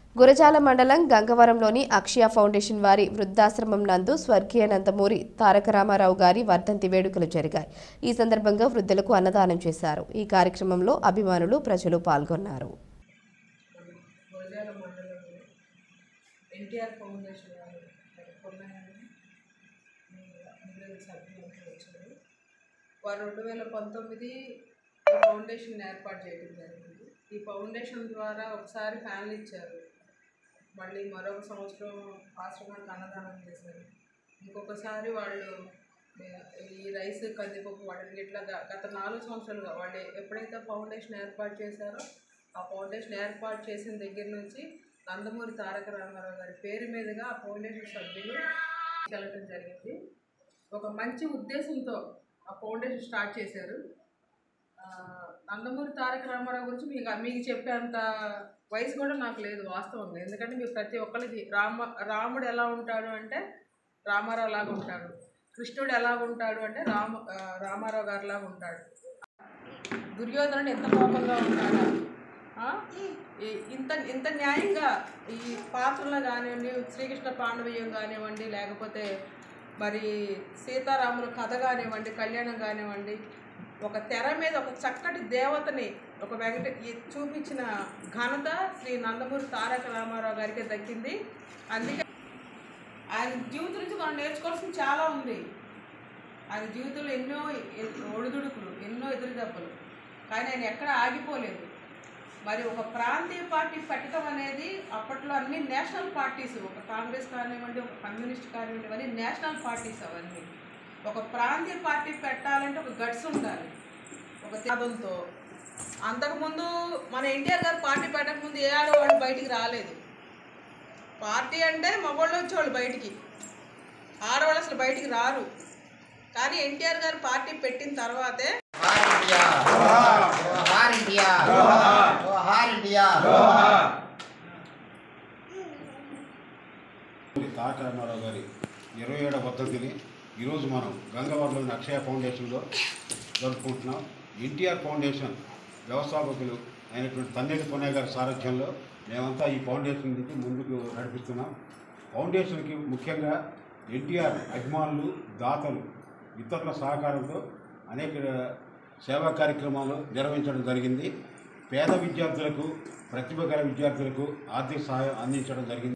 గురజాల మండలం గంగవరంలోని అక్షయ ఫౌండేషన్ వారి వృద్ధాశ్రమం నందు స్వర్గీయ నందమూరి తారక రామారావు గారి వర్ధంతి వేడుకలు జరిగాయి ఈ సందర్భంగా వృద్ధులకు అన్నదానం చేశారు ఈ కార్యక్రమంలో అభిమానులు ప్రజలు పాల్గొన్నారు గురజాల మండలంలో ఎన్టీఆర్ ఫౌండేషన్ వారు కొన్నాయని అందరూ సభ్యులంతా వచ్చారు వారు రెండు వేల పంతొమ్మిది ఈ ఫౌండేషన్ ఏర్పాటు చేయడం జరిగింది ఈ ఫౌండేషన్ ద్వారా ఒకసారి ఫ్యాన్లు ఇచ్చారు మళ్ళీ మరొక సంవత్సరం ఆశ్రమానికి అన్నదానం చేశారు ఇంకొకసారి వాళ్ళు ఏ- ఈ రైస్ కందిపప్పు వాటిని ఇట్లా గ- గత నాలుగు సంవత్సరాలుగా వాళ్ళు ఎప్పుడైతే ఫౌండేషన్ ఏర్పాటు చేశారో ఆ ఫౌండేషన్ ఏర్పాటు చేసిన దగ్గర నుంచి నందమూరి తారక రామారావు గారి పేరు మీదుగా ఆ ఫౌండేషన్ సభ్యులు వెళ్ళటం జరిగింది ఒక మంచి ఉద్దేశంతో ఆ ఫౌండేషన్ స్టార్ట్ చేశారు ఆ, నందమూరి తారక రామారావు గురించి మీకు మీకు చెప్పేంత వయసు కూడా నాకు లేదు వాస్తవంగా ఎందుకంటే మీరు ప్రతి ఒక్కరికి రామ రాముడు ఎలా ఉంటాడు అంటే రామారావు లాగా ఉంటాడు కృష్ణుడు ఎలా ఉంటాడు అంటే రామ ఆ, రామారావు గారు లాగా ఉంటాడు దుర్యోధనుడు ఎంత కోపంగా ఉంటాడా ఆ? ఈ- ఇంత ఇంత న్యాయంగా ఈ పాత్రలో కానివ్వండి శ్రీకృష్ణ పాండవీయం కానివ్వండి లేకపోతే మరి సీతారాముల కథ కానివ్వండి కళ్యాణం కానివ్వండి ఒక తెర మీద ఒక చక్కటి దేవతని ఒక వెంకట ఈ చూపించిన ఘనత శ్రీ నందమూరి తారక రామారావు గారికి దక్కింది అందుకే ఆయన జీవితం నుంచి మనం నేర్చుకోవాల్సింది చాలా ఉంది ఆయన జీవితంలో ఎన్నో ఎ- ఒడిదుడుకులు ఎన్నో ఎదురు దెబ్బలు కానీ ఆయన ఎక్కడ ఆగిపోలేదు మరి ఒక ప్రాంతీయ పార్టీ పెట్టడం అనేది అప్పట్లో అన్ని నేషనల్ పార్టీస్ ఒక కాంగ్రెస్ కానివ్వండి ఒక కమ్యూనిస్ట్ కానివ్వండి ఇవన్నీ నేషనల్ పార్టీస్ అవన్నీ ఒక ప్రాంతీయ పార్టీ పెట్టాలంటే ఒక గట్స్ ఉండాలి ఒక త్యాగంతో అంతకుముందు మన ఎన్టీఆర్ గారు పార్టీ పెట్టకముందు ఏ ఆడవాళ్ళు బయటికి రాలేదు పార్టీ అంటే మగవాళ్ళు వచ్చేవాళ్ళు బయటికి ఆడవాళ్ళు అసలు బయటికి రారు కానీ ఎన్టీఆర్ గారు పార్టీ పెట్టిన తర్వాతే जोहार इंडिया जोहार इंडिया जोहार తారక రామారావు గారి ఇరవై ఏడవ వర్ధంతిని ఈరోజు మనం గంగవరంలోని అక్షయ ఫౌండేషన్లో జరుపుకుంటున్నాం ఎన్టీఆర్ ఫౌండేషన్ వ్యవస్థాపకులు అయినటువంటి తన్నేటి పొన్నయ్య గారి సారథ్యంలో మేమంతా ఈ ఫౌండేషన్ నుంచి ముందుకు నడిపిస్తున్నాం ఫౌండేషన్కి ముఖ్యంగా ఎన్టీఆర్ అభిమానులు దాతలు ఇతరుల సహకారంతో అనేక సేవా కార్యక్రమాలు నిర్వహించడం జరిగింది పేద విద్యార్థులకు ప్రతిభ గల విద్యార్థులకు ఆర్థిక సహాయం అందించడం జరిగింది